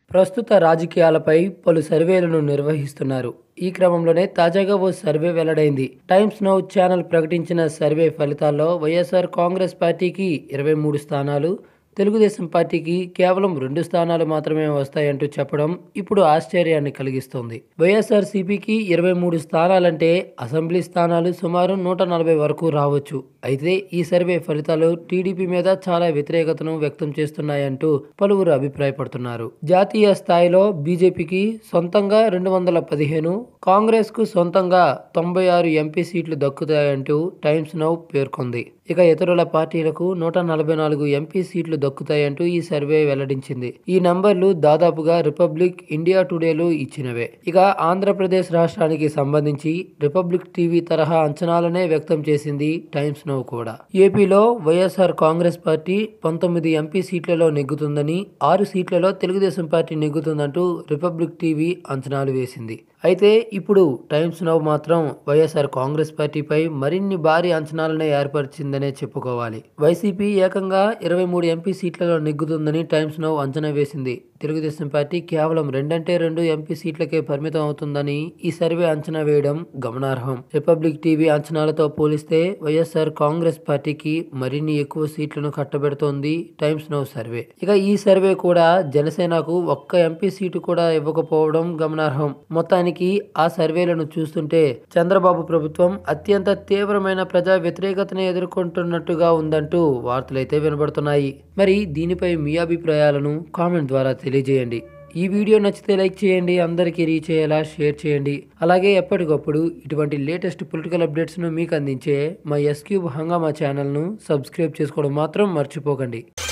ప్రస్తుత రాజకీయాలపై పలు సర్వేలను నిర్వహిస్తున్నారు ఈ క్రమంలోనే తాజాగా ఓ సర్వే వెల్లడైంది టైమ్స్ నౌ ఛానల్ ప్రకటించిన సర్వే ఫలితాల్లో వైఎస్ఆర్ కాంగ్రెస్ పార్టీకి ఇరవై మూడు స్థానాలు తెలుగుదేశం పార్టీకి కేవలం రెండు స్థానాలు మాత్రమే వస్తాయంటూ చెప్పడం ఇప్పుడు ఆశ్చర్యాన్ని కలిగిస్తోంది వైఎస్ఆర్ సిపికి ఇరవై మూడు స్థానాలంటే అసెంబ్లీ స్థానాలు సుమారు నూట నలభై వరకు రావచ్చు అయితే ఈ సర్వే ఫలితాలు టీడీపీ మీద చాలా వ్యతిరేకతను వ్యక్తం చేస్తున్నాయంటూ పలువురు అభిప్రాయపడుతున్నారు జాతీయ స్థాయిలో బీజేపీకి సొంతంగా రెండు వందల పదిహేను కాంగ్రెస్ కు సొంతంగా తొంభై ఆరు ఎంపీ సీట్లు దక్కుతాయంటూ టైమ్స్ నౌ పేర్కొంది ఇక ఇతరుల పార్టీలకు నూట నలభై నాలుగు ఎంపీ సీట్లు దక్కుతాయంటూ ఈ సర్వే వెల్లడించింది ఈ నంబర్లు దాదాపుగా రిపబ్లిక్ ఇండియా టుడేలో ఇచ్చినవే ఇక ఆంధ్రప్రదేశ్ రాష్ట్రానికి సంబంధించి రిపబ్లిక్ టీవీ తరహా అంచనాలనే వ్యక్తం చేసింది టైమ్స్ నౌ కూడా ఏపీలో వైఎస్ఆర్ కాంగ్రెస్ పార్టీ పంతొమ్మిది ఎంపీ సీట్లలో నెగ్గుతుందని ఆరు సీట్లలో తెలుగుదేశం పార్టీ నెగ్గుతుందంటూ రిపబ్లిక్ టీవీ అంచనాలు వేసింది అయితే ఇప్పుడు టైమ్స్ నౌ మాత్రం వైఎస్ఆర్ కాంగ్రెస్ పార్టీపై మరిన్ని భారీ అంచనాలనే ఏర్పరిచిందనే చెప్పుకోవాలి వైసీపీ ఏకంగా ఇరవై మూడు ఎంపీ సీట్లలో నెగ్గుతుందని టైమ్స్ నౌ అంచనా వేసింది తెలుగుదేశం పార్టీ కేవలం రెండంటే రెండు ఎంపీ సీట్లకే పరిమితం అవుతుందని ఈ సర్వే అంచనా వేయడం గమనార్హం రిపబ్లిక్ టీవీ అంచనాలతో పోలిస్తే వైఎస్ఆర్ కాంగ్రెస్ పార్టీకి మరిన్ని ఎక్కువ సీట్లను కట్టబెడుతోంది టైమ్స్ నౌ సర్వే ఇక ఈ సర్వే కూడా జనసేనకు ఒక్క ఎంపీ సీటు కూడా ఇవ్వకపోవడం గమనార్హం మొత్తానికి ఆ సర్వేలను చూస్తుంటే చంద్రబాబు ప్రభుత్వం అత్యంత తీవ్రమైన ప్రజా వ్యతిరేకతను ఎదుర్కొంటున్నట్టుగా ఉందంటూ వార్తలైతే వినబడుతున్నాయి మరి దీనిపై మీ అభిప్రాయాలను కామెంట్ ద్వారా తెలియజేయండి ఈ వీడియో నచ్చితే లైక్ చేయండి అందరికీ రీచ్ అయ్యేలా షేర్ చేయండి అలాగే ఎప్పటికప్పుడు ఇటువంటి లేటెస్ట్ పొలిటికల్ అప్డేట్స్ను మీకు అందించే మా ఎస్క్యూబ్ హంగామా ఛానల్ను సబ్స్క్రైబ్ చేసుకోవడం మాత్రం మర్చిపోకండి